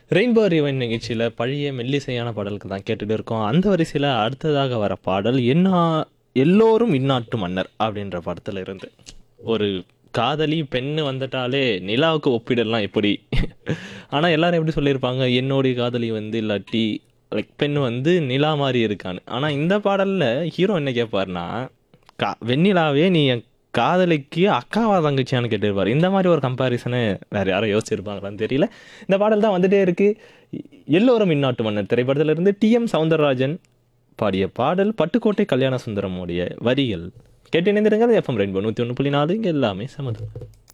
rainbow ரிவைன் நிகழ்ச்சியில் பழைய மெல்லிசையான பாடலுக்கு தான் கேட்டுட்டு இருக்கோம் அந்த வரிசையில் அடுத்ததாக வர பாடல் என்ன எல்லோரும் இந்நாட்டு மன்னர் அப்படின்ற படத்துல இருந்து ஒரு காதலி பெண்ணு வந்துட்டாலே நிலாவுக்கு ஒப்பிடலாம் எப்படி ஆனால் எல்லாரும் எப்படி சொல்லியிருப்பாங்க என்னுடைய காதலி வந்து இல்லாட்டி லைக் பெண் வந்து நிலா மாதிரி இருக்கான்னு ஆனால் இந்த பாடலில் ஹீரோ என்ன கேட்பாருன்னா கா வெண்ணிலாவே நீ என் காதலிக்கு அக்காவா தங்கச்சியான்னு கேட்டிருப்பாரு இந்த மாதிரி ஒரு கம்பாரிசனை வேற யாரும் யோசிச்சிருப்பாங்களான்னு தெரியல இந்த பாடல் தான் வந்துட்டே இருக்கு எல்லோரும் இந்நாட்டு மன்னர் திரைப்படத்துல இருந்து டி எம் சவுந்தரராஜன் பாடிய பாடல் பட்டுக்கோட்டை கல்யாண சுந்தரமுடைய வரிகள் கேட்டு இணைந்திருங்க எஃப்எம் ரெயின்போ நூற்றி ஒன்று புள்ளி நாலு இங்கே எல்லாமே சமது